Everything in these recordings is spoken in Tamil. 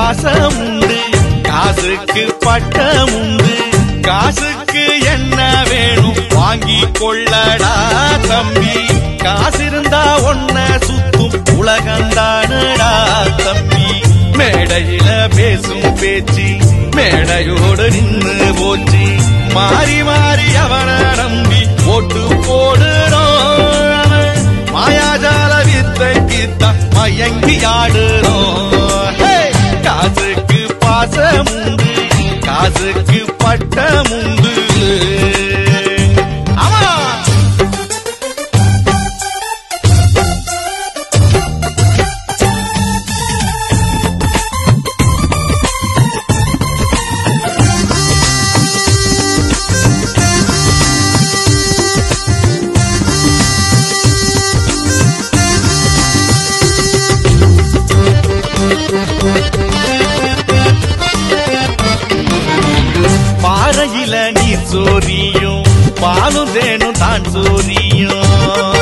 பாசம் உண்டு காசுக்கு பட்டம் உண்டு காசுக்கு என்ன வேணும் வாங்கி கொள்ளடா தம்பி காசு இருந்தா ஒன்ன சுத்தும் உலகந்தானடா தம்பி மேடையில பேசும் பேச்சு மேடையோடு நின்னு போச்சு மாறி மாறி அவனை நம்பி ஓட்டு போடுறோம் அவன் மாயாஜால வித்தைக்கு தான் மயங்கி ஆடுறோம் ஹே! காசுக்கு பாசம் உண்டு காசுக்கு பட்டம் உண்டு ஆமா பாறையில நீர் சோரியும் பாலும் தேனும் தான் சோரியும்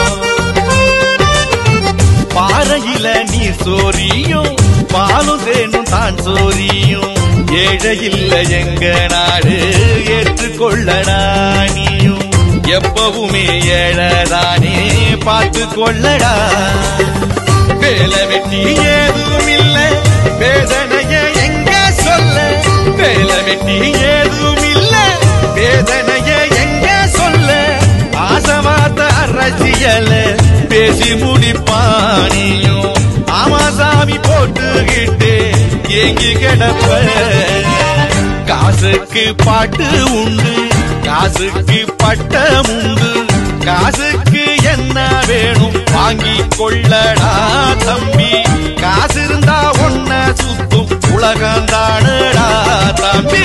பாறையில நீர் சோரியும் பாலும் தேனும் தான் சோரியும் ஏழை இல்ல எங்க நாடு ஏற்றுக்கொள்ளடா நீயும் எப்பவுமே ஏழதானே பார்த்து கொள்ளடா வேலை வெட்டி ஏதும் இல்ல வேதனைய எங்க சொல்ல வேலை வெட்டி ஏதும் இல்ல வேதனைய எங்க சொல்ல ஆசமாத்த அரசியல பேசி முடிப்பானியும் ஆமாசாமி போட்டுக்கிட்டு ஏங்கி கிடப்ப காசுக்கு பாட்டு உண்டு காசுக்கு பட்டம் உண்டு காசுக்கு என்ன வேணும் வாங்கி கொள்ளடா தம்பி காசு இருந்தா ஒன்ன சுத்தும் உலகந்தானடா தம்பி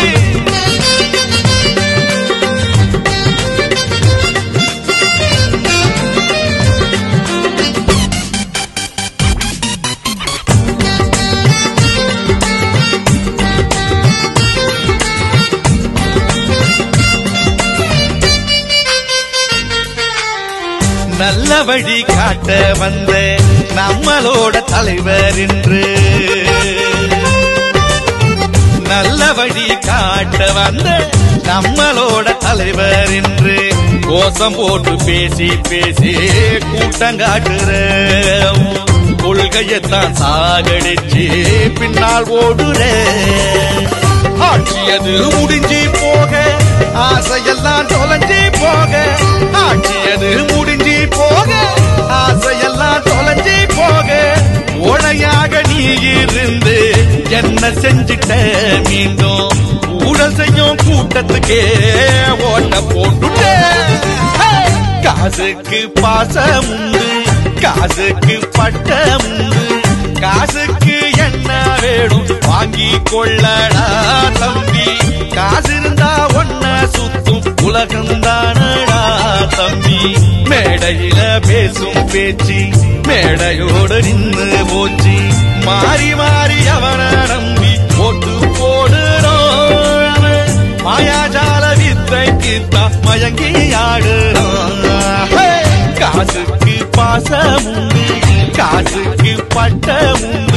நல்ல வழி காட்ட வந்த நம்மளோட தலைவர் என்று நல்ல வழி காட்ட வந்த நம்மளோட தலைவர் என்று கோஷம் போட்டு பேசி பேசி கூட்டம் காட்டுற கொள்கையத்தான் சாகடிச்சு பின்னால் ஓடுற ஆட்சியது முடிஞ்சு போக ஆசையெல்லாம் தொலைஞ்சு போக ஆட்சியது முடிஞ்சு போக ஆசையெல்லாம் தொலைஞ்சு போக ஓழையாக நீ இருந்து என்ன செஞ்சிட்ட மீண்டும் ஊழல் செய்யும் கூட்டத்துக்கே ஓட்ட போட்டுட்ட காசுக்கு பாசம் உண்டு காசுக்கு பட்டம் உண்டு காசுக்கு என்ன வேணும் வாங்கி கொள்ளடா தம்பி காசு இருந்தா ஒன்ன சுத்தும் உலகந்தானடா தம்பி மேடையில பேசும் பேச்சு மேடையோடு நின்னு போச்சு மாறி மாறி அவனை நம்பி ஓட்டு போடுறோம் அவன் மாயாஜால வித்தைக்கு தான் மயங்கி ஆடுறான் ஹே! காசுக்கு பாசம் உண்டு காசுக்கு பட்டம் உண்டு